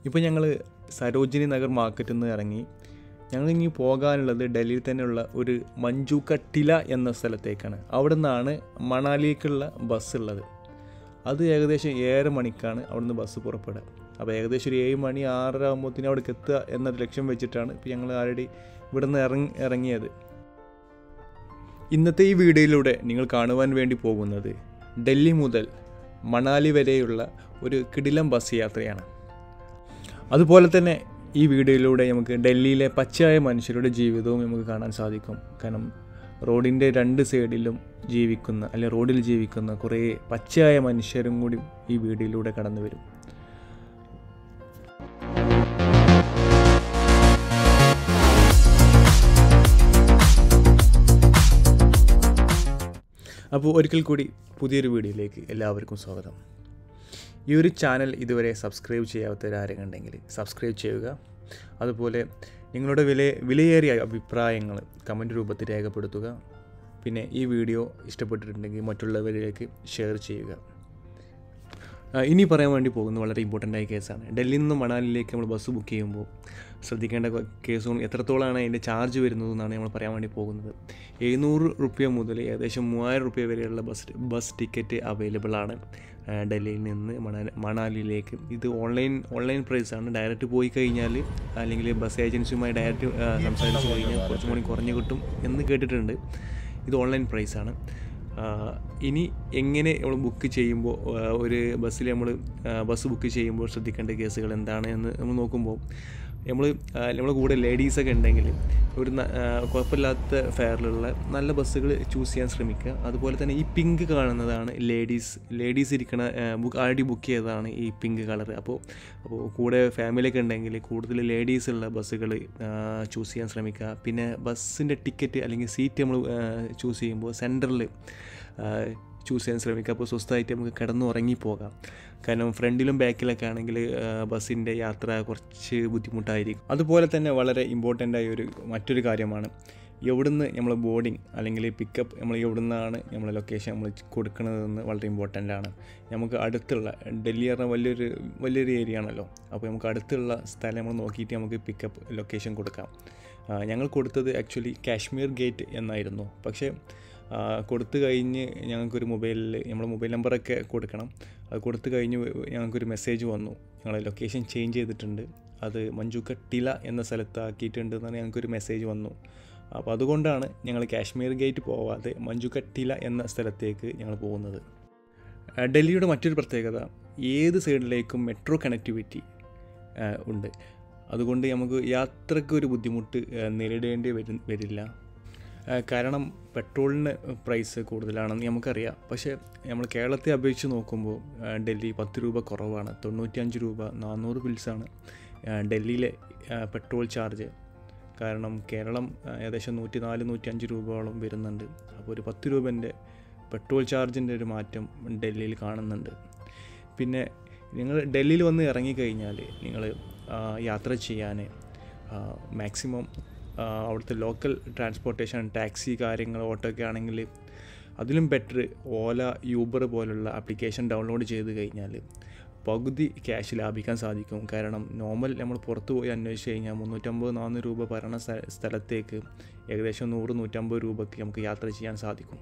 ഇപ്പോൾ ഞങ്ങൾ സരോജിനി നഗർ മാർക്കറ്റിൽ നിന്ന് ഇറങ്ങി ഞങ്ങൾ ഇനി പോകാനുള്ളത് ഡൽഹിയിൽ തന്നെയുള്ള ഒരു മഞ്ജുക്ക ടില എന്ന സ്ഥലത്തേക്കാണ് അവിടെ നിന്നാണ് മണാലിയിലേക്കുള്ള ബസ് ഉള്ളത് അത് ഏകദേശം ഏഴര മണിക്കാണ് അവിടുന്ന് ബസ് പുറപ്പെടുക അപ്പോൾ ഏകദേശം ഒരു ഏഴ് മണി ആറര ആകുമ്പോഴത്തേനും അവിടേക്ക് എത്തുക എന്നൊരു ലക്ഷ്യം വെച്ചിട്ടാണ് ഇപ്പോൾ ഞങ്ങൾ ആൾറെഡി ഇവിടുന്ന് ഇറങ്ങി ഇറങ്ങിയത് ഇന്നത്തെ ഈ വീഡിയോയിലൂടെ നിങ്ങൾ കാണുവാൻ വേണ്ടി പോകുന്നത് ഡൽഹി മുതൽ മണാലി വരെയുള്ള ഒരു കിടിലം ബസ് യാത്രയാണ് അതുപോലെ തന്നെ ഈ വീഡിയോയിലൂടെ നമുക്ക് ഡൽഹിയിലെ പച്ചയായ മനുഷ്യരുടെ ജീവിതവും നമുക്ക് കാണാൻ സാധിക്കും കാരണം റോഡിൻ്റെ രണ്ട് സൈഡിലും ജീവിക്കുന്ന അല്ലെങ്കിൽ റോഡിൽ ജീവിക്കുന്ന കുറേ പച്ചയായ മനുഷ്യരും കൂടി ഈ വീഡിയോയിലൂടെ കടന്നു വരും അപ്പോൾ ഒരിക്കൽ കൂടി പുതിയൊരു വീഡിയോയിലേക്ക് എല്ലാവർക്കും സ്വാഗതം ഈ ഒരു ചാനൽ ഇതുവരെ സബ്സ്ക്രൈബ് ചെയ്യാത്തവരാരെങ്കിലും ഉണ്ടെങ്കിൽ സബ്സ്ക്രൈബ് ചെയ്യുക അതുപോലെ നിങ്ങളുടെ വില വിലയേറിയ അഭിപ്രായങ്ങൾ കമൻറ്റ് രൂപത്തിൽ രേഖപ്പെടുത്തുക പിന്നെ ഈ വീഡിയോ ഇഷ്ടപ്പെട്ടിട്ടുണ്ടെങ്കിൽ മറ്റുള്ളവരിലേക്ക് ഷെയർ ചെയ്യുക ആ, ഇനി പറയാൻ വേണ്ടി പോകുന്നത് വളരെ ഇമ്പോർട്ടൻ്റ് ആയ കേസാണ് ഡൽഹിയിൽ നിന്ന് മണാലിയിലേക്ക് നമ്മൾ ബസ് ബുക്ക് ചെയ്യുമ്പോൾ ശ്രദ്ധിക്കേണ്ട കൊ- കേസുകളും എത്രത്തോളമാണ് അതിൻ്റെ ചാർജ് വരുന്നത് എന്നാണ് നമ്മൾ പറയാൻ വേണ്ടി പോകുന്നത് എഴുന്നൂറ് റുപ്യ മുതൽ ഏകദേശം മൂവായിരം റുപ്യ വരെയുള്ള ബസ് ബസ് ടിക്കറ്റ് അവൈലബിൾ ആണ് ആ, ഡൽഹിയിൽ നിന്ന് മണാലി മണാലിയിലേക്ക് ഇത് ഓൺലൈൻ ഓൺലൈൻ പ്രൈസാണ് ഡയറക്റ്റ് പോയി കഴിഞ്ഞാൽ അല്ലെങ്കിൽ ബസ് ഏജൻസിയുമായി ഡയറക്റ്റ് ആ, സംസാരിച്ച് കഴിഞ്ഞാൽ കുറച്ചും കൂടി കുറഞ്ഞ് കിട്ടും എന്ന് കേട്ടിട്ടുണ്ട് ഇത് ഓൺലൈൻ പ്രൈസാണ് ആഹ് ഇനി എങ്ങനെ നമ്മൾ ബുക്ക് ചെയ്യുമ്പോൾ ആഹ് ഒരു ബസ്സിൽ നമ്മൾ ബസ് ബുക്ക് ചെയ്യുമ്പോൾ ശ്രദ്ധിക്കേണ്ട കേസുകൾ എന്താണ് എന്ന് നമ്മൾ നോക്കുമ്പോൾ നമ്മൾ നമ്മളെ കൂടെ ലേഡീസൊക്കെ ഉണ്ടെങ്കിൽ ഒരു ന- ആഹ് കുഴപ്പമില്ലാത്ത ഫെയറിലുള്ള നല്ല ബസ്സുകൾ ചൂസ് ചെയ്യാൻ ശ്രമിക്കുക അതുപോലെ തന്നെ ഈ പിങ്ക് കാണുന്നതാണ് ലേഡീസ് ലേഡീസ് ഇരിക്കണ ബുക്ക് ആൾറെഡി ബുക്ക് ചെയ്തതാണ് ഈ പിങ്ക് കളർ അപ്പോൾ അപ്പോൾ കൂടെ ഫാമിലിയൊക്കെ ഉണ്ടെങ്കിൽ കൂടുതൽ ലേഡീസ് ഉള്ള ബസ്സുകൾ ചൂസ് ചെയ്യാൻ ശ്രമിക്കുക പിന്നെ ബസ്സിൻ്റെ ടിക്കറ്റ് അല്ലെങ്കിൽ സീറ്റ് നമ്മൾ ചൂസ് ചെയ്യുമ്പോൾ സെൻറ്ററിൽ ചൂസ് ചെയ്യാൻ ശ്രമിക്കുക അപ്പോൾ സ്വസ്ഥമായിട്ട് നമുക്ക് കിടന്ന് ഉറങ്ങിപ്പോകാം കാരണം ഫ്രണ്ടിലും ബാക്കിലൊക്കെ ആണെങ്കിൽ ബസ്സിൻ്റെ യാത്ര കുറച്ച് ബുദ്ധിമുട്ടായിരിക്കും അതുപോലെ തന്നെ വളരെ ഇമ്പോർട്ടൻ്റ് ആയ ഒരു മറ്റൊരു കാര്യമാണ് എവിടുന്ന് നമ്മൾ ബോർഡിങ് അല്ലെങ്കിൽ പിക്കപ്പ് നമ്മൾ എവിടുന്നാണ് നമ്മൾ ലൊക്കേഷൻ നമ്മൾ കൊടുക്കുന്നതെന്ന് വളരെ ഇമ്പോർട്ടൻ്റ് ആണ് നമുക്ക് അടുത്തുള്ള ഡൽഹി പറഞ്ഞാൽ വലിയൊരു വലിയൊരു ഏരിയ ആണല്ലോ അപ്പോൾ നമുക്ക് അടുത്തുള്ള സ്ഥലം നമ്മൾ നോക്കിയിട്ട് നമുക്ക് പിക്കപ്പ് ലൊക്കേഷൻ കൊടുക്കാം ആ, ഞങ്ങൾ കൊടുത്തത് ആക്ച്വലി കാശ്മീർ ഗേറ്റ് എന്നായിരുന്നു പക്ഷേ ആ, കൊടുത്തു കഴിഞ്ഞ് ഞങ്ങൾക്കൊരു മൊബൈലിൽ നമ്മുടെ മൊബൈൽ നമ്പറൊക്കെ കൊടുക്കണം അത് കൊടുത്തു കഴിഞ്ഞ് ഞങ്ങൾക്കൊരു മെസ്സേജ് വന്നു ഞങ്ങളെ ലൊക്കേഷൻ ചേഞ്ച് ചെയ്തിട്ടുണ്ട് അത് മഞ്ജുക്ക ടില എന്ന സ്ഥലത്താക്കിയിട്ടുണ്ട് എന്നാണ് ഞങ്ങൾക്കൊരു മെസ്സേജ് വന്നു അപ്പോൾ അതുകൊണ്ടാണ് ഞങ്ങൾ കാശ്മീർ ഗേറ്റ് പോവാതെ മഞ്ജുക്ക ടില എന്ന സ്ഥലത്തേക്ക് ഞങ്ങൾ പോകുന്നത് ആ, ഡൽഹിയുടെ മറ്റൊരു പ്രത്യേകത ഏത് സൈഡിലേക്കും മെട്രോ കണക്ടിവിറ്റി ഉണ്ട് അതുകൊണ്ട് നമുക്ക് യാത്രയ്ക്ക് ഒരു ബുദ്ധിമുട്ട് ആ, നേരിടേണ്ടി വരും വരില്ല ആ, കാരണം പെട്രോളിന് പ്രൈസ് കൂടുതലാണെന്ന് നമുക്കറിയാം പക്ഷേ നമ്മൾ കേരളത്തെ അപേക്ഷിച്ച് നോക്കുമ്പോൾ ആ, ഡൽഹി പത്ത് രൂപ കുറവാണ് തൊണ്ണൂറ്റിയഞ്ച് രൂപ നാനൂറ് ബിൽസാണ് ആ, ഡൽഹിയിലെ ആ, പെട്രോൾ ചാർജ് കാരണം കേരളം ആ, ഏകദേശം നൂറ്റി നാല് നൂറ്റി അഞ്ച് രൂപയോളം വരുന്നുണ്ട് അപ്പോൾ ഒരു പത്ത് രൂപൻ്റെ പെട്രോൾ ചാർജിൻ്റെ ഒരു മാറ്റം ഡൽഹിയിൽ കാണുന്നുണ്ട് പിന്നെ നിങ്ങൾ ഡൽഹിയിൽ വന്ന് ഇറങ്ങിക്കഴിഞ്ഞാൽ നിങ്ങൾ യാത്ര ചെയ്യാൻ മാക്സിമം അവിടുത്തെ ലോക്കൽ ട്രാൻസ്പോർട്ടേഷൻ ടാക്സി കാര്യങ്ങൾ ഓട്ടോ ഒക്കെ ആണെങ്കിൽ അതിലും ബെറ്റർ ഓല യൂബർ പോലുള്ള ആപ്ലിക്കേഷൻ ഡൗൺലോഡ് ചെയ്ത് കഴിഞ്ഞാൽ പകുതി ക്യാഷ് ലാഭിക്കാൻ സാധിക്കും കാരണം നോർമൽ നമ്മൾ പുറത്ത് പോയി അന്വേഷിച്ച് കഴിഞ്ഞാൽ മുന്നൂറ്റമ്പത് നാനൂറ് രൂപ പറയണ സ്ഥ- സ്ഥലത്തേക്ക് ഏകദേശം നൂറ് നൂറ്റമ്പത് രൂപയ്ക്ക് നമുക്ക് യാത്ര ചെയ്യാൻ സാധിക്കും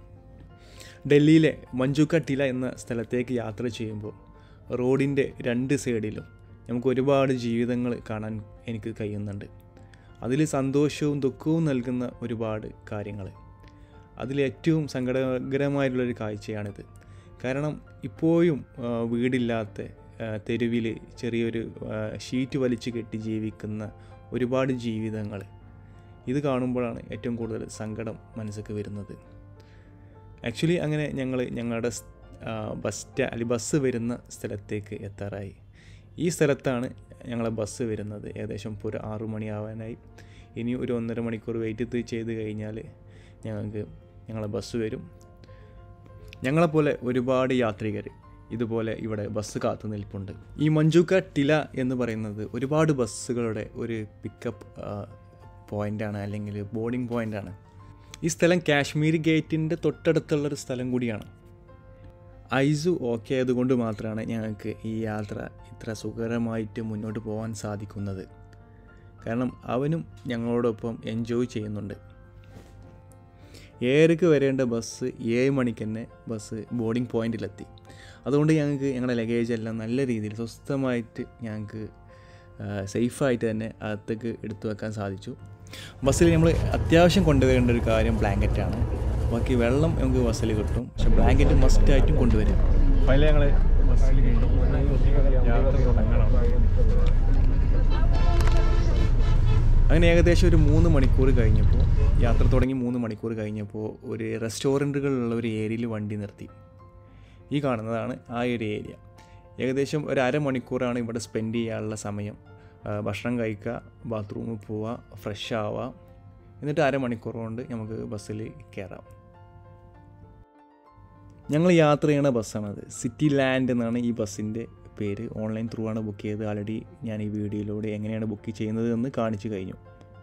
ഡൽഹിയിലെ മഞ്ജുക്ക ടില എന്ന സ്ഥലത്തേക്ക് യാത്ര ചെയ്യുമ്പോൾ റോഡിൻ്റെ രണ്ട് സൈഡിലും നമുക്ക് ഒരുപാട് ജീവിതങ്ങൾ കാണാൻ എനിക്ക് കഴിയുന്നുണ്ട് അതിൽ സന്തോഷവും ദുഃഖവും നൽകുന്ന ഒരുപാട് കാര്യങ്ങൾ അതിലേറ്റവും സങ്കടകരമായിട്ടുള്ളൊരു കാഴ്ചയാണിത് കാരണം ഇപ്പോഴും ആ, വീടില്ലാത്ത തെരുവിൽ ചെറിയൊരു ആ, ഷീറ്റ് വലിച്ചു കെട്ടി ജീവിക്കുന്ന ഒരുപാട് ജീവിതങ്ങൾ ഇത് കാണുമ്പോഴാണ് ഏറ്റവും കൂടുതൽ സങ്കടം മനസ്സിലേക്ക് വരുന്നത് ആക്ച്വലി അങ്ങനെ ഞങ്ങൾ ഞങ്ങളുടെ സ്- ആ, ബസ് സ്റ്റാ അല്ലെങ്കിൽ ബസ് വരുന്ന സ്ഥലത്തേക്ക് എത്താറായി ഈ സ്ഥലത്താണ് ഞങ്ങളെ ബസ് വരുന്നത് ഏകദേശം ഇപ്പോൾ ഒരു ആറു മണിയാവാനായി ഇനി ഒരു ഒന്നര മണിക്കൂർ വെയിറ്റ് ചെയ്ത് കഴിഞ്ഞാൽ ഞങ്ങൾക്ക് ഞങ്ങളെ ബസ് വരും ഞങ്ങളെപ്പോലെ ഒരുപാട് യാത്രികർ ഇതുപോലെ ഇവിടെ ബസ് കാത്തു നിൽപ്പുണ്ട് ഈ മഞ്ജുക്ക ടില എന്ന് പറയുന്നത് ഒരുപാട് ബസ്സുകളുടെ ഒരു പിക്കപ്പ് പോയിൻ്റാണ് അല്ലെങ്കിൽ ബോർഡിംഗ് പോയിൻ്റാണ് ഈ സ്ഥലം കാശ്മീർ ഗേറ്റിൻ്റെ തൊട്ടടുത്തുള്ളൊരു സ്ഥലം കൂടിയാണ് ഐസു ഓക്കെ ആയതുകൊണ്ട് മാത്രമാണ് ഞങ്ങൾക്ക് ഈ യാത്ര ഇത്ര സുഖകരമായിട്ട് മുന്നോട്ട് പോകാൻ സാധിക്കുന്നത് കാരണം അവനും ഞങ്ങളോടൊപ്പം എൻജോയ് ചെയ്യുന്നുണ്ട് ഏഴരക്ക് വരേണ്ട ബസ് ഏഴ് മണിക്ക് തന്നെ ബസ് ബോർഡിംഗ് പോയിന്റിലെത്തി അതുകൊണ്ട് ഞങ്ങൾക്ക് ഞങ്ങളുടെ ലഗേജ് എല്ലാം നല്ല രീതിയിൽ സ്വസ്ഥമായിട്ട് ഞങ്ങൾക്ക് സേഫായിട്ട് തന്നെ അകത്തേക്ക് എടുത്തു വെക്കാൻ സാധിച്ചു ബസ്സിൽ നമ്മൾ അത്യാവശ്യം കൊണ്ടുവരേണ്ട ഒരു കാര്യം ബ്ലാങ്കറ്റാണ് ബാക്കി വെള്ളം നമുക്ക് ബസ്സിൽ കിട്ടും പക്ഷെ ബ്ലാങ്കറ്റ് മസ്റ്റായിട്ടും കൊണ്ടുവരും ഫൈനലി ഞങ്ങൾ ബസ്സിൽ യാത്ര തുടങ്ങണം അങ്ങനെ ഏകദേശം ഒരു മൂന്ന് മണിക്കൂർ കഴിഞ്ഞപ്പോൾ യാത്ര തുടങ്ങി മൂന്ന് മണിക്കൂർ കഴിഞ്ഞപ്പോൾ ഒരു റെസ്റ്റോറൻറ്റുകളുള്ള ഒരു ഏരിയയിൽ വണ്ടി നിർത്തി ഈ കാണുന്നതാണ് ആ ഒരു ഏരിയ ഏകദേശം ഒരു അരമണിക്കൂറാണ് ഇവിടെ സ്പെൻഡ് ചെയ്യാനുള്ള സമയം ആ, ഭക്ഷണം കഴിക്കുക ബാത്റൂമിൽ പോവുക ഫ്രഷ് ആവുക എന്നിട്ട് അരമണിക്കൂർ കൊണ്ട് നമുക്ക് ബസ്സിൽ കയറാം ഞങ്ങൾ യാത്ര ചെയ്യണ ബസ്സാണത് സിറ്റി ലാൻഡ് എന്നാണ് ഈ ബസ്സിൻ്റെ പേര് ഓൺലൈൻ ത്രൂ ആണ് ബുക്ക് ചെയ്ത് ആൾറെഡി ഞാൻ ഈ വീഡിയോയിലൂടെ എങ്ങനെയാണ് ബുക്ക് ചെയ്യുന്നത് എന്ന് കാണിച്ചു കഴിഞ്ഞു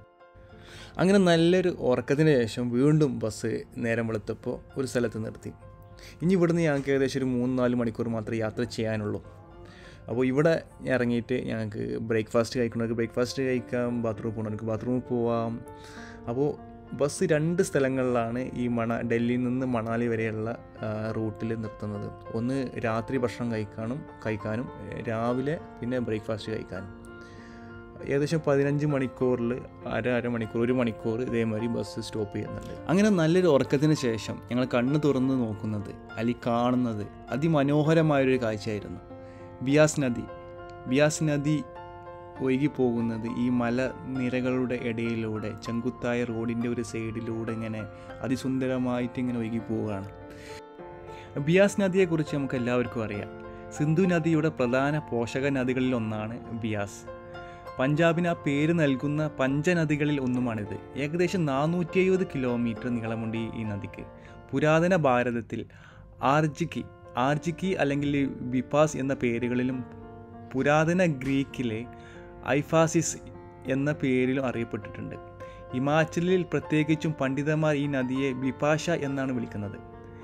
അങ്ങനെ നല്ലൊരു ഉറക്കത്തിന് ശേഷം വീണ്ടും ബസ് നേരം വെളുത്തപ്പോൾ ഒരു സ്ഥലത്ത് നിർത്തി ഇനി ഇവിടുന്ന് ഞങ്ങൾക്ക് ഏകദേശം ഒരു മൂന്ന് നാല് മണിക്കൂർ മാത്രമേ യാത്ര ചെയ്യാനുള്ളൂ അപ്പോൾ ഇവിടെ ഇറങ്ങിയിട്ട് ഞങ്ങൾക്ക് ബ്രേക്ക്ഫാസ്റ്റ് കഴിക്കണവർക്ക് ബ്രേക്ക്ഫാസ്റ്റ് കഴിക്കാം ബാത്റൂമിൽ പോകുന്നവർക്ക് ബാത്റൂമിൽ പോവാം അപ്പോൾ ബസ് രണ്ട് സ്ഥലങ്ങളിലാണ് ഈ മണ ഡൽഹിയിൽ നിന്ന് മണാലി വരെയുള്ള റൂട്ടിൽ നിർത്തുന്നത് ഒന്ന് രാത്രി ഭക്ഷണം കഴിക്കാനും കഴിക്കാനും രാവിലെ പിന്നെ ബ്രേക്ക്ഫാസ്റ്റ് കഴിക്കാനും ഏകദേശം പതിനഞ്ച് മണിക്കൂറിൽ അര അര മണിക്കൂർ ഒരു മണിക്കൂർ ഇതേമാതിരി ബസ് സ്റ്റോപ്പ് ചെയ്യുന്നുണ്ട് അങ്ങനെ നല്ലൊരു ഉറക്കത്തിന് ശേഷം ഞങ്ങൾ കണ്ണ് തുറന്ന് നോക്കുന്നത് അല്ലെങ്കിൽ കാണുന്നത് അതിമനോഹരമായൊരു കാഴ്ചയായിരുന്നു ബിയാസ് നദി ബിയാസ് നദി ഒഴുകി പോകുന്നത് ഈ മല നിരകളുടെ ഇടയിലൂടെ ചെങ്കുത്തായ റോഡിൻ്റെ ഒരു സൈഡിലൂടെ ഇങ്ങനെ അതിസുന്ദരമായിട്ട് ഇങ്ങനെ ഒഴുകി പോവുകയാണ് ബിയാസ് നദിയെക്കുറിച്ച് നമുക്ക് എല്ലാവർക്കും അറിയാം സിന്ധു നദിയുടെ പ്രധാന പോഷക നദികളിൽ ഒന്നാണ് ബിയാസ് പഞ്ചാബിന് ആ പേര് നൽകുന്ന പഞ്ചനദികളിൽ ഒന്നുമാണിത് ഏകദേശം നാനൂറ്റി എഴുപത് കിലോമീറ്റർ നീളമുണ്ട് ഈ- ഈ നദിക്ക് പുരാതന ഭാരതത്തിൽ ആർജിക്കി ആർജിക്കി അല്ലെങ്കിൽ വിപാസ് എന്ന പേരുകളിലും പുരാതന ഗ്രീക്കിലെ ഐഫാസിസ് എന്ന പേരിലും അറിയപ്പെട്ടിട്ടുണ്ട് ഹിമാചലിൽ പ്രത്യേകിച്ചും പണ്ഡിതന്മാർ ഈ നദിയെ വിപാഷ എന്നാണ് വിളിക്കുന്നത്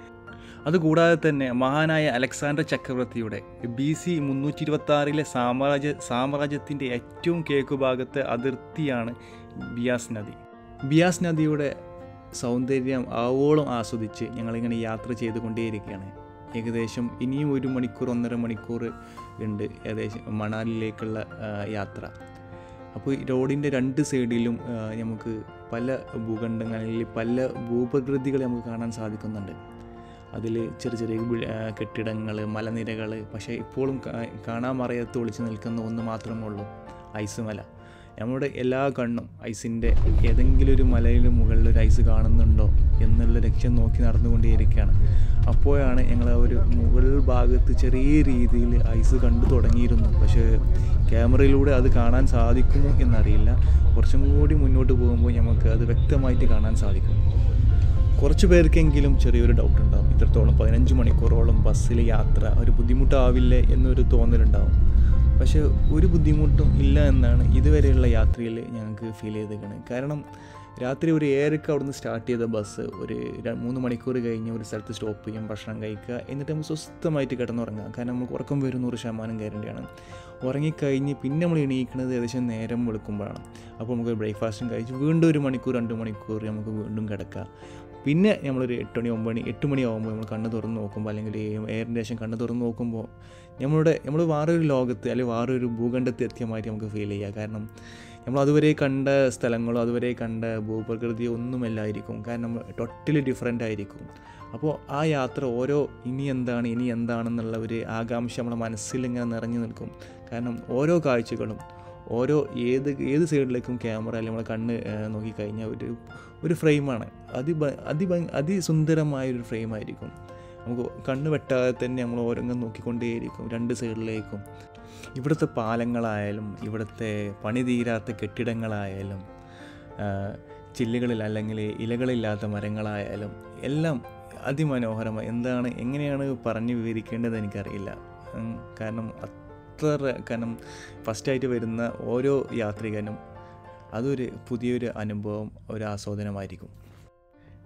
അതുകൂടാതെ തന്നെ മഹാനായ അലക്സാണ്ടർ ചക്രവർത്തിയുടെ ബി സി മുന്നൂറ്റി ഇരുപത്തി ആറിലെ സാമ്രാജ്യ സാമ്രാജ്യത്തിൻ്റെ ഏറ്റവും കിഴക്കുഭാഗത്തെ അതിർത്തിയാണ് ബിയാസ് നദി ബിയാസ് നദിയുടെ സൗന്ദര്യം ആവോളം ആസ്വദിച്ച് ഞങ്ങളിങ്ങനെ യാത്ര ചെയ്തുകൊണ്ടേയിരിക്കുകയാണ് ഏകദേശം ഇനിയും ഒരു മണിക്കൂർ ഒന്നര മണിക്കൂർ ഉണ്ട് ഏകദേശം മണാലിയിലേക്കുള്ള ആ, യാത്ര അപ്പോൾ ഈ റോഡിൻ്റെ രണ്ട് സൈഡിലും ആ, നമുക്ക് പല ഭൂഖണ്ഡങ്ങളിൽ പല ഭൂപ്രകൃതികൾ നമുക്ക് കാണാൻ സാധിക്കുന്നുണ്ട് അതിൽ ചെറിയ ചെറിയ കെട്ടിടങ്ങൾ മലനിരകൾ പക്ഷേ ഇപ്പോഴും കാ- കാണാൻ മറയത്ത് ഒളിച്ചു നിൽക്കുന്ന ഒന്ന് മാത്രമേ ഉള്ളൂ ഐസ് മല നമ്മുടെ എല്ലാ കണ്ണും ഐസിൻ്റെ ഏതെങ്കിലും ഒരു മലയിൽ മുകളിൽ ഒരു ഐസ് കാണുന്നുണ്ടോ എന്നുള്ള ലക്ഷ്യം നോക്കി നടന്നുകൊണ്ടേയിരിക്കുകയാണ് അപ്പോഴാണ് ഞങ്ങൾ ആ ഒരു മുകൾ ഭാഗത്ത് ചെറിയ രീതിയിൽ ഐസ് കണ്ടു തുടങ്ങിയിരുന്നു പക്ഷേ ക്യാമറയിലൂടെ അത് കാണാൻ സാധിക്കുമോ എന്നറിയില്ല കുറച്ചും കൂടി മുന്നോട്ട് പോകുമ്പോൾ നമുക്ക് അത് വ്യക്തമായിട്ട് കാണാൻ സാധിക്കും കുറച്ച് പേർക്കെങ്കിലും ചെറിയൊരു ഡൗട്ട് ഉണ്ടാവും ഇത്രത്തോളം പതിനഞ്ച് മണിക്കൂറോളം ബസ്സിൽ യാത്ര ഒരു ബുദ്ധിമുട്ടാവില്ലേ എന്നൊരു തോന്നലുണ്ടാവും പക്ഷേ ഒരു ബുദ്ധിമുട്ടും ഇല്ല എന്നാണ് ഇതുവരെയുള്ള യാത്രയിൽ ഞങ്ങൾക്ക് ഫീൽ ചെയ്തേക്കണത് കാരണം രാത്രി ഒരു ഏഴരക്ക് അവിടുന്ന് സ്റ്റാർട്ട് ചെയ്ത ബസ് ഒരു ര- മൂന്ന് മണിക്കൂർ കഴിഞ്ഞ് ഒരു സ്ഥലത്ത് സ്റ്റോപ്പ് ചെയ്യും ഭക്ഷണം കഴിക്കുക എന്നിട്ട് നമുക്ക് സ്വസ്ഥമായിട്ട് കിടന്നുറങ്ങാം കാരണം നമുക്ക് ഉറക്കം വരും നൂറ് ശതമാനം ഗ്യാരണ്ടിയാണ് ഉറങ്ങിക്കഴിഞ്ഞ് പിന്നെ നമ്മൾ എണീക്കുന്നത് ഏകദേശം നേരം വെളുക്കുമ്പോഴാണ് അപ്പോൾ നമുക്ക് ബ്രേക്ക്ഫാസ്റ്റും കഴിച്ച് വീണ്ടും ഒരു മണിക്കൂർ രണ്ട് മണിക്കൂർ നമുക്ക് വീണ്ടും കിടക്കാം പിന്നെ നമ്മളൊരു എട്ട് മണി ഒമ്പത് മണി എട്ട് മണിയാകുമ്പോൾ നമ്മൾ കണ്ണ് തുറന്ന് നോക്കുമ്പോൾ അല്ലെങ്കിൽ എയറിൻ്റെ ശേഷം കണ്ണ് തുറന്ന് നോക്കുമ്പോൾ നമ്മളുടെ നമ്മൾ വേറൊരു ലോകത്ത് അല്ലെങ്കിൽ വേറൊരു ഭൂഖണ്ഡത്തിൽ എത്തിയമായിട്ട് നമുക്ക് ഫീൽ ചെയ്യുക കാരണം നമ്മൾ അതുവരെ കണ്ട സ്ഥലങ്ങളോ അതുവരെ കണ്ട ഭൂപ്രകൃതിയോ ഒന്നുമല്ലായിരിക്കും കാരണം ടോട്ടലി ഡിഫറെൻ്റ് ആയിരിക്കും അപ്പോൾ ആ യാത്ര ഓരോ ഇനി എന്താണ് ഇനി എന്താണെന്നുള്ള ഒരു ആകാംക്ഷ നമ്മുടെ മനസ്സിൽ ഇങ്ങനെ നിറഞ്ഞു നിൽക്കും കാരണം ഓരോ കാഴ്ചകളും ഓരോ ഏത് ഏത് സൈഡിലേക്കും ക്യാമറ അല്ലെങ്കിൽ നമ്മളെ കണ്ണ് ഏഹ്, നോക്കിക്കഴിഞ്ഞാൽ ഒരു ഒരു ഫ്രെയിമാണ് അതി അതി അതിസുന്ദരമായൊരു ഫ്രെയിമായിരിക്കും നമുക്ക് കണ്ണ് വെട്ടാതെ തന്നെ നമ്മൾ ഓരോന്നും നോക്കിക്കൊണ്ടേയിരിക്കും രണ്ട് സൈഡിലേക്കും ഇവിടുത്തെ പാലങ്ങളായാലും ഇവിടുത്തെ പണി തീരാത്ത കെട്ടിടങ്ങളായാലും ആ, ചില്ലുകളിൽ അല്ലെങ്കിൽ ഇലകളില്ലാത്ത മരങ്ങളായാലും എല്ലാം അതിമനോഹരമായി എന്താണ് എങ്ങനെയാണ് പറഞ്ഞു വിവരിക്കേണ്ടത് എനിക്കറിയില്ല ഉം, കാരണം അത്ര കാരണം ഫസ്റ്റായിട്ട് വരുന്ന ഓരോ യാത്രികനും അതൊരു പുതിയൊരു അനുഭവം ഒരു ആസ്വാദനമായിരിക്കും ഉം,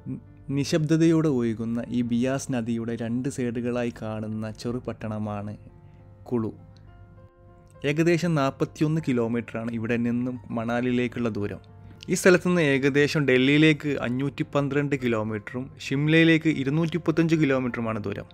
നിശബ്ദതയോടെ ഒഴുകുന്ന ഈ ബിയാസ് നദിയുടെ രണ്ട് സൈഡുകളായി കാണുന്ന ചെറുപട്ടണമാണ് കുളു ഏകദേശം നാൽപ്പത്തിയൊന്ന് കിലോമീറ്ററാണ് ഇവിടെ നിന്നും മണാലിയിലേക്കുള്ള ദൂരം ഈ സ്ഥലത്തു നിന്ന് ഏകദേശം ഡൽഹിയിലേക്ക് അഞ്ഞൂറ്റി പന്ത്രണ്ട് കിലോമീറ്ററും ഷിംലയിലേക്ക് ഇരുന്നൂറ്റി മുപ്പത്തഞ്ച് കിലോമീറ്ററുമാണ് ദൂരം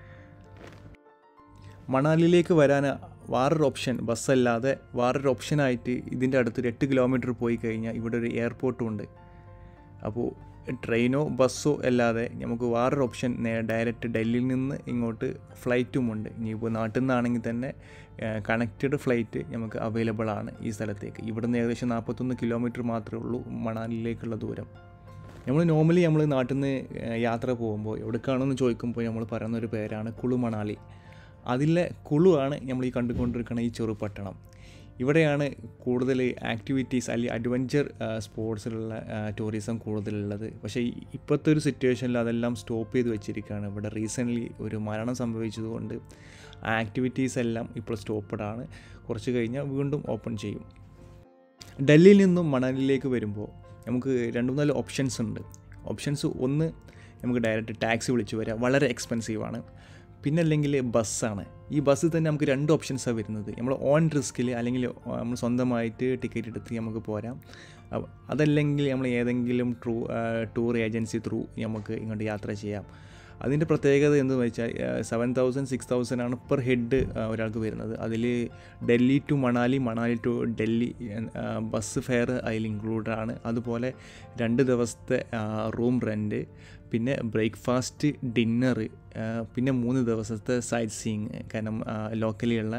മണാലിയിലേക്ക് വരാൻ വേറൊരു ഓപ്ഷൻ ബസ്സല്ലാതെ വേറൊരു ഓപ്ഷനായിട്ട് ഇതിൻ്റെ അടുത്തൊരു എട്ട് കിലോമീറ്റർ പോയി കഴിഞ്ഞാൽ ഇവിടെ ഒരു എയർപോർട്ടും ഉണ്ട് അപ്പോൾ ട്രെയിനോ ബസ്സോ അല്ലാതെ നമുക്ക് വേറൊരു ഓപ്ഷൻ ഡയറക്റ്റ് ഡൽഹിയിൽ നിന്ന് ഇങ്ങോട്ട് ഫ്ലൈറ്റും ഉണ്ട് ഇനിയിപ്പോൾ നാട്ടിൽ നിന്നാണെങ്കിൽ തന്നെ കണക്റ്റഡ് ഫ്ലൈറ്റ് നമുക്ക് അവൈലബിൾ ആണ് ഈ സ്ഥലത്തേക്ക് ഇവിടുന്ന് ഏകദേശം നാൽപ്പത്തൊന്ന് കിലോമീറ്റർ മാത്രമേ ഉള്ളൂ മണാലിയിലേക്കുള്ള ദൂരം നമ്മൾ നോർമലി നമ്മൾ നാട്ടിൽ നിന്ന് യാത്ര പോകുമ്പോൾ എവിടേക്കാണെന്ന് ചോദിക്കുമ്പോൾ നമ്മൾ പറയുന്ന ഒരു പേരാണ് കുളു മണാലി അതിലെ കുളു ആണ് നമ്മൾ ഈ കണ്ടുകൊണ്ടിരിക്കുന്ന ഈ ചെറുപട്ടണം ഇവിടെയാണ് കൂടുതൽ ആക്ടിവിറ്റീസ് അല്ലെങ്കിൽ അഡ്വഞ്ചർ സ്പോർട്സിലുള്ള ടൂറിസം കൂടുതലുള്ളത് പക്ഷേ ഈ ഇപ്പോഴത്തെ ഒരു സിറ്റുവേഷനിൽ അതെല്ലാം സ്റ്റോപ്പ് ചെയ്ത് വെച്ചിരിക്കുകയാണ് ഇവിടെ റീസെൻ്റ്ലി ഒരു മരണം സംഭവിച്ചതുകൊണ്ട് ആ ആക്ടിവിറ്റീസ് എല്ലാം ഇപ്പോൾ സ്റ്റോപ്പഡ് ആണ് കുറച്ച് കഴിഞ്ഞാൽ വീണ്ടും ഓപ്പൺ ചെയ്യും ഡൽഹിയിൽ നിന്നും മണാലിയിലേക്ക് വരുമ്പോൾ നമുക്ക് രണ്ട് മൂന്നാല് ഓപ്ഷൻസ് ഉണ്ട് ഓപ്ഷൻസ് ഒന്ന് നമുക്ക് ഡയറക്റ്റ് ടാക്സി വിളിച്ച് വരാം വളരെ എക്സ്പെൻസീവാണ് പിന്നെ അല്ലെങ്കിൽ ബസ്സാണ് ഈ ബസ്സിൽ തന്നെ നമുക്ക് രണ്ട് ഓപ്ഷൻസാണ് വരുന്നത് നമ്മൾ ഓൺ റിസ്കിൽ അല്ലെങ്കിൽ നമ്മൾ സ്വന്തമായിട്ട് ടിക്കറ്റ് എടുത്ത് നമുക്ക് പോരാം അപ്പ- അതല്ലെങ്കിൽ നമ്മൾ ഏതെങ്കിലും ട്രൂ ടൂർ ഏജൻസി ത്രൂ നമുക്ക് ഇങ്ങോട്ട് യാത്ര ചെയ്യാം അതിൻ്റെ പ്രത്യേകത എന്ന് വെച്ചാൽ സെവൻ തൗസൻഡ് സിക്സ് തൗസൻഡ് ആണ് പെർ ഹെഡ് ഒരാൾക്ക് വരുന്നത് അതിൽ Delhi to Manali Manali to Delhi bus fare അതിൽ ഇൻക്ലൂഡഡ് ആണ് അതുപോലെ രണ്ട് ദിവസത്തെ റൂം റെൻറ്റ് പിന്നെ ബ്രേക്ക്ഫാസ്റ്റ് ഡിന്നറ് പിന്നെ മൂന്ന് ദിവസത്തെ സൈറ്റ് സീയിങ് കാരണം ലോക്കലിയുള്ള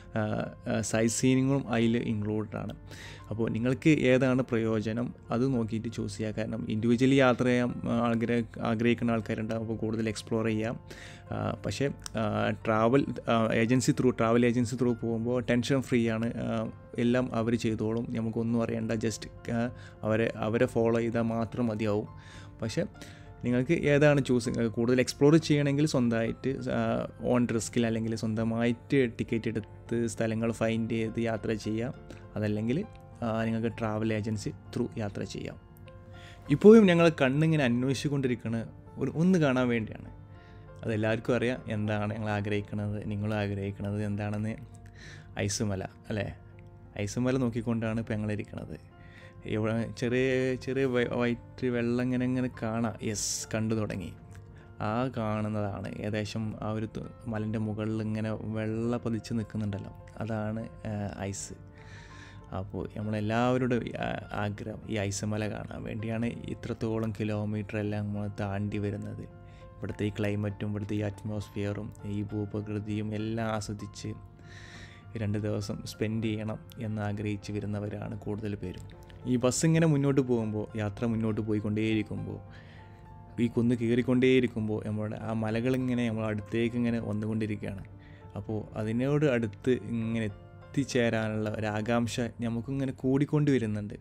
സൈറ്റ് സീയിങ്ങും അതിൽ ഇൻക്ലൂഡഡ് ആണ് അപ്പോൾ നിങ്ങൾക്ക് ഏതാണ് പ്രയോജനം അത് നോക്കിയിട്ട് ചൂസ് ചെയ്യുക കാരണം ഇൻഡിവിജ്വലി യാത്ര ചെയ്യാൻ ആഗ്രഹ ആഗ്രഹിക്കുന്ന ആൾക്കാരുണ്ടാവും അപ്പോൾ കൂടുതൽ എക്സ്പ്ലോർ ചെയ്യാം ആ, പക്ഷേ travel agency through travel agency through പോകുമ്പോൾ ടെൻഷൻ ഫ്രീ ആണ് ആ, എല്ലാം അവർ ചെയ്തോളും നമുക്കൊന്നും അറിയണ്ട ജസ്റ്റ് അവരെ അവരെ ഫോളോ ചെയ്താൽ മാത്രം മതിയാവും പക്ഷേ നിങ്ങൾക്ക് ഏതാണ് ചൂസ് കൂടുതൽ എക്സ്പ്ലോർ ചെയ്യണമെങ്കിൽ സ്വന്തമായിട്ട് ഓൺ റിസ്കിൽ അല്ലെങ്കിൽ സ്വന്തമായിട്ട് ടിക്കറ്റ് എടുത്ത് സ്ഥലങ്ങൾ ഫൈൻഡ് ചെയ്ത് യാത്ര ചെയ്യാം അതല്ലെങ്കിൽ ആ, നിങ്ങൾക്ക് ട്രാവൽ ഏജൻസി ത്രൂ യാത്ര ചെയ്യാം ഇപ്പോഴും ഞങ്ങൾ കണ്ണിങ്ങനെ അന്വേഷിച്ചുകൊണ്ടിരിക്കുന്ന ഒരു ഒന്ന് കാണാൻ വേണ്ടിയാണ് അതെല്ലാവർക്കും അറിയാം എന്താണ് ഞങ്ങൾ ആഗ്രഹിക്കുന്നത് നിങ്ങളും ആഗ്രഹിക്കുന്നത് എന്താണെന്ന് ഐസുമല അല്ലേ ഐസുമല നോക്കിക്കൊണ്ടാണ് ഇപ്പോൾ ഞങ്ങളിരിക്കുന്നത് ഇവിടെ ചെറിയ ചെറിയ വൈ- വൈറ്റ് വെള്ളം ഇങ്ങനെ ഇങ്ങനെ കാണാം യെസ് കണ്ടു തുടങ്ങി ആ കാണുന്നതാണ് ഏകദേശം ആ ഒരു തു- മലൻ്റെ മുകളിൽ ഇങ്ങനെ വെള്ള പതിച്ച് നിൽക്കുന്നുണ്ടല്ലോ അതാണ് ആ, ഐസ് അപ്പോൾ നമ്മളെല്ലാവരുടെ ആ- ആഗ്രഹം ഈ ഐസമല കാണാൻ വേണ്ടിയാണ് ഇത്രത്തോളം കിലോമീറ്റർ എല്ലാം നമ്മൾ താണ്ടി വരുന്നത് ഇവിടുത്തെ ഈ ക്ലൈമറ്റും ഇവിടുത്തെ ഈ അറ്റ്മോസ്ഫിയറും ഈ ഭൂപ്രകൃതിയും എല്ലാം ആസ്വദിച്ച് ഈ രണ്ട് ദിവസം സ്പെൻഡ് ചെയ്യണം എന്ന് ആഗ്രഹിച്ച് വരുന്നവരാണ് കൂടുതൽ പേരും ഈ ബസ് ഇങ്ങനെ മുന്നോട്ട് പോകുമ്പോൾ യാത്ര മുന്നോട്ട് പോയിക്കൊണ്ടേയിരിക്കുമ്പോൾ ഈ കുന്ന് കയറിക്കൊണ്ടേയിരിക്കുമ്പോൾ നമ്മുടെ ആ മലകളിങ്ങനെ നമ്മൾ അടുത്തേക്ക് ഇങ്ങനെ വന്നുകൊണ്ടിരിക്കുകയാണ് അപ്പോൾ അതിനോട് അടുത്ത് ഇങ്ങനെ എത്തിച്ചേരാനുള്ള ഒരാകാംക്ഷ നമുക്കിങ്ങനെ കൂടിക്കൊണ്ട് വരുന്നുണ്ട്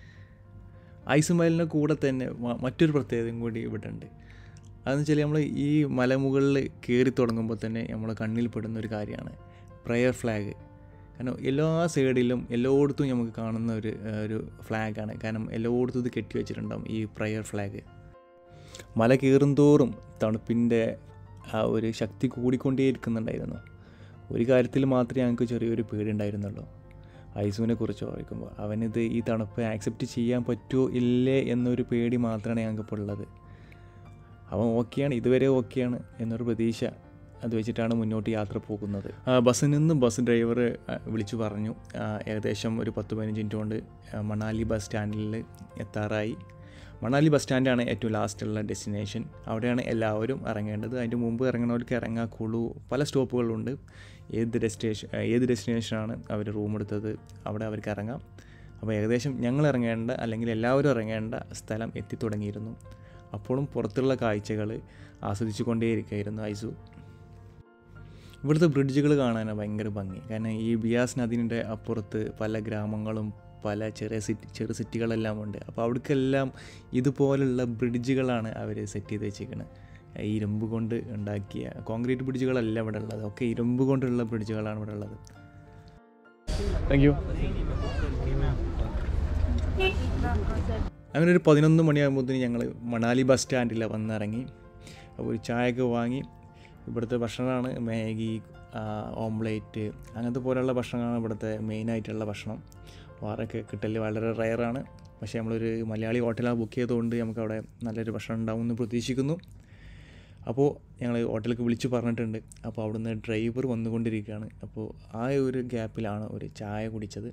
ഐസുമലിൻ്റെ കൂടെ തന്നെ മ- മറ്റൊരു പ്രത്യേകതയും കൂടി ഇവിടെ ഉണ്ട് അതെന്ന് വെച്ചാൽ നമ്മൾ ഈ മലമുകളിൽ കയറി തുടങ്ങുമ്പോൾ തന്നെ നമ്മളെ കണ്ണിൽ പെടുന്ന ഒരു കാര്യമാണ് പ്രയർ ഫ്ലാഗ് കാരണം എല്ലാ സൈഡിലും എല്ലായിടത്തും നമുക്ക് കാണുന്ന ഒരു ഏഹ്, ഒരു ഫ്ലാഗാണ് കാരണം എല്ലായിടത്തും ഇത് കെട്ടി വെച്ചിട്ടുണ്ടാവും ഈ പ്രയർ ഫ്ലാഗ് മല കയറുന്തോറും തണുപ്പിൻ്റെ ആ ഒരു ശക്തി കൂടിക്കൊണ്ടേയിരിക്കുന്നുണ്ടായിരുന്നു ഒരു കാര്യത്തിൽ മാത്രമേ ഞങ്ങൾക്ക് ചെറിയൊരു പേടി ഉണ്ടായിരുന്നുള്ളൂ ഐസുവിനെ കുറിച്ച് ഓർക്കുമ്പോൾ അവനിത് ഈ തണുപ്പ് ആക്സെപ്റ്റ് ചെയ്യാൻ പറ്റുമോ ഇല്ലേ എന്നൊരു പേടി മാത്രമാണ് ഞങ്ങൾക്ക് ഇപ്പോൾ ഉള്ളത് അവൻ ഓക്കെയാണ് ഇതുവരെ ഓക്കെയാണ് എന്നൊരു പ്രതീക്ഷ അത് വെച്ചിട്ടാണ് മുന്നോട്ട് യാത്ര പോകുന്നത് ആ, ബസ്സിൽ നിന്ന് ബസ് ഡ്രൈവർ വിളിച്ചു പറഞ്ഞു ആ, ഏകദേശം ഒരു പത്ത് പതിനഞ്ച് മിനിറ്റ് കൊണ്ട് ആ, മണാലി ബസ് സ്റ്റാൻഡിൽ എത്താറായി മണാലി ബസ് സ്റ്റാൻഡാണ് ഏറ്റവും ലാസ്റ്റുള്ള ഡെസ്റ്റിനേഷൻ അവിടെയാണ് എല്ലാവരും ഇറങ്ങേണ്ടത് അതിൻ്റെ മുമ്പ് ഇറങ്ങുന്നവർക്ക് ഇറങ്ങാൻ കുളു പല സ്റ്റോപ്പുകളുണ്ട് ഏത് ഡെസ്റ്റിനേഷൻ ഏത് ഡെസ്റ്റിനേഷനാണ് അവർ റൂം എടുത്തത് അവിടെ അവർക്ക് ഇറങ്ങാം അപ്പോൾ ഏകദേശം ഞങ്ങൾ ഇറങ്ങേണ്ട അല്ലെങ്കിൽ എല്ലാവരും ഇറങ്ങേണ്ട സ്ഥലം എത്തിത്തുടങ്ങിയിരുന്നു അപ്പോഴും പുറത്തുള്ള കാഴ്ചകൾ ആസ്വദിച്ചു കൊണ്ടേയിരിക്കുകയായിരുന്നു ഐസു ഇവിടുത്തെ ബ്രിഡ്ജുകൾ കാണാനാണ് ഭയങ്കര ഭംഗി കാരണം ഈ ബിയാസ് നദിൻ്റെ അപ്പുറത്ത് പല ഗ്രാമങ്ങളും പല ചെറിയ സിറ്റി ചെറു സിറ്റികളെല്ലാം ഉണ്ട് അപ്പോൾ അവിടേക്കെല്ലാം ഇതുപോലുള്ള ബ്രിഡ്ജുകളാണ് അവർ സെറ്റ് ചെയ്ത് വെച്ചിരിക്കുന്നത് ഈ ഇരുമ്പ് കൊണ്ട് ഉണ്ടാക്കിയ കോൺക്രീറ്റ് ബ്രിഡ്ജുകളല്ല ഇവിടെ ഉള്ളത് ഒക്കെ ഇരുമ്പ് കൊണ്ടുള്ള ബ്രിഡ്ജുകളാണ് ഇവിടെ ഉള്ളത് താങ്ക് യു അങ്ങനെ ഒരു പതിനൊന്ന് മണിയാകുമ്പോഴത്തേന് ഞങ്ങൾ മണാലി ബസ് സ്റ്റാൻഡിൽ വന്നിറങ്ങി അപ്പോൾ ഒരു ചായയൊക്കെ വാങ്ങി ഇവിടുത്തെ ഭക്ഷണമാണ് മാഗി ആ, ഓംലേറ്റ് അങ്ങനത്തെ പോലെയുള്ള ഭക്ഷണങ്ങളാണ് ഇവിടുത്തെ മെയിനായിട്ടുള്ള ഭക്ഷണം വേറെയൊക്കെ കിട്ടല് വളരെ റയറാണ് പക്ഷേ നമ്മളൊരു മലയാളി ഹോട്ടലാണ് ബുക്ക് ചെയ്തുകൊണ്ട് നമുക്ക് അവിടെ നല്ലൊരു ഭക്ഷണം ഉണ്ടാവുമെന്ന് പ്രതീക്ഷിക്കുന്നു അപ്പോൾ ഞങ്ങൾ ഹോട്ടലിലേക്ക് വിളിച്ച് പറഞ്ഞിട്ടുണ്ട് അപ്പോൾ അവിടുന്ന് ഡ്രൈവർ വന്നുകൊണ്ടിരിക്കുകയാണ് അപ്പോൾ ആ ഒരു ഗ്യാപ്പിലാണ് ഒരു ചായ കുടിച്ചത്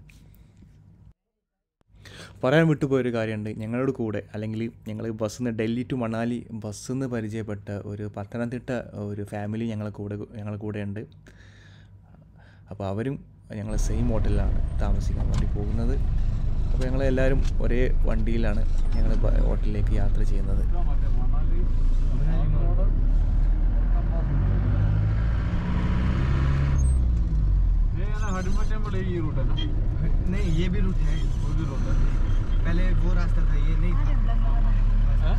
പറയാൻ വിട്ടുപോയൊരു കാര്യമുണ്ട് ഞങ്ങളോട് കൂടെ അല്ലെങ്കിൽ ഞങ്ങൾ ബസ്സിൽ നിന്ന് ഡൽഹി ടു മണാലി ബസ്സിൽ നിന്ന് പരിചയപ്പെട്ട ഒരു പത്തനംതിട്ട ഒരു ഫാമിലി ഞങ്ങളെ കൂടെ ഞങ്ങളെ കൂടെ ഉണ്ട് അപ്പോൾ അവരും ഞങ്ങൾ സെയിം ഹോട്ടലിലാണ് താമസിക്കാൻ വേണ്ടി പോകുന്നത് അപ്പോൾ ഞങ്ങൾ എല്ലാവരും ഒരേ വണ്ടിയിലാണ് ഞങ്ങൾ ഹോട്ടലിലേക്ക് യാത്ര ചെയ്യുന്നത് हडम्बा टेम्पल यही रूट है ना नहीं ये भी रूट है वो भी रूट है पहले वो रास्ता था ये नहीं था हाँ?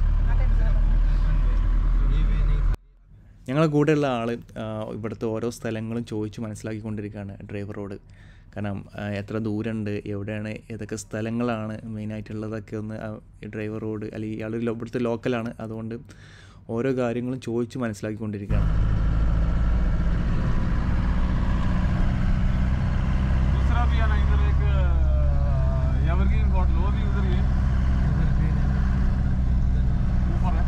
ये वे नहीं था ഞങ്ങളെ കൂടെയുള്ള ആൾ ഇവിടുത്തെ ഓരോ സ്ഥലങ്ങളും ചോദിച്ച് മനസ്സിലാക്കിക്കൊണ്ടിരിക്കുകയാണ് ഡ്രൈവറോട് കാരണം ആ, എത്ര ദൂരമുണ്ട് എവിടെയാണ് ഏതൊക്കെ സ്ഥലങ്ങളാണ് മെയിനായിട്ടുള്ളതൊക്കെ ഒന്ന് ആ ഡ്രൈവറോട് അല്ലെങ്കിൽ ഇയാൾ ഒരു ലോ- ഇവിടുത്തെ ലോക്കലാണ് അതുകൊണ്ട് ഓരോ കാര്യങ്ങളും ചോദിച്ച് മനസ്സിലാക്കിക്കൊണ്ടിരിക്കുകയാണ് दूसरा भी है ना इधर एक एवरग्रीन होटल वो भी उधर ही है उधर भी नहीं ऊपर है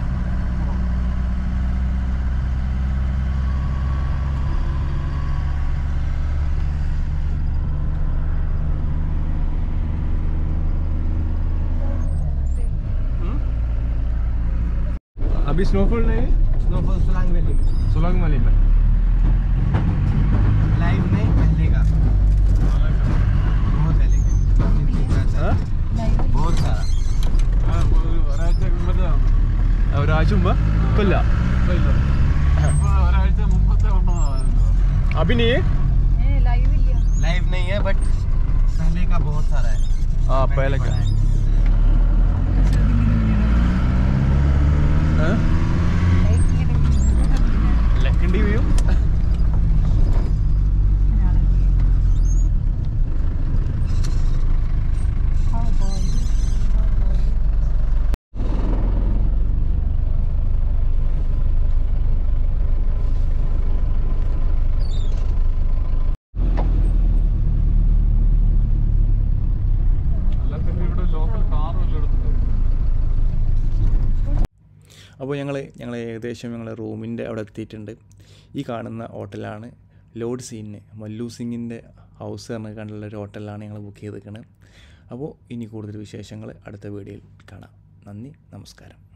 अभी स्नोफॉल नहीं है स्नोफॉल सुलांग वैली में सोलंग वाली में लाइव में पहले का बहुत पहले का जितनी बात है, हाँ? बहुत सारा हाँ, वो ഒരാഴ്ച മുമ്പത്തെ ഒരാഴ്ച മുമ്പ് ഇപ്പില്ല ഇപ്പൊ ഇല്ല. ഇപ്പൊ ഒരാഴ്ച മുമ്പത്തെ ഉണ്ടെന്നാണ് അഭിനയ लाइव लिया लाइव नहीं है बट पहले का बहुत सारा है ആ पहले पड़ा है। ലക്കണ്ടി വ്യൂ അല്ല പിന്നെ ഇവിടെ ലോക്കൽ കാർ വല്ലതും എടുത്തിട്ട് അപ്പോൾ ഞങ്ങൾ ഞങ്ങൾ ഏകദേശം ഞങ്ങൾ റൂമിൻ്റെ അവിടെ എത്തിയിട്ടുണ്ട് ഈ കാണുന്ന ഹോട്ടലാണ് ലോഡ് സീനിന് മല്ലു സിംഗിൻ്റെ ഹൗസ് പറഞ്ഞ കണ്ടുള്ള ഒരു ഹോട്ടലിലാണ് ഞങ്ങൾ ബുക്ക് ചെയ്തിരിക്കുന്നത് അപ്പോൾ ഇനി കൂടുതൽ വിശേഷങ്ങൾ അടുത്ത വീഡിയോയിൽ കാണാം നന്ദി നമസ്കാരം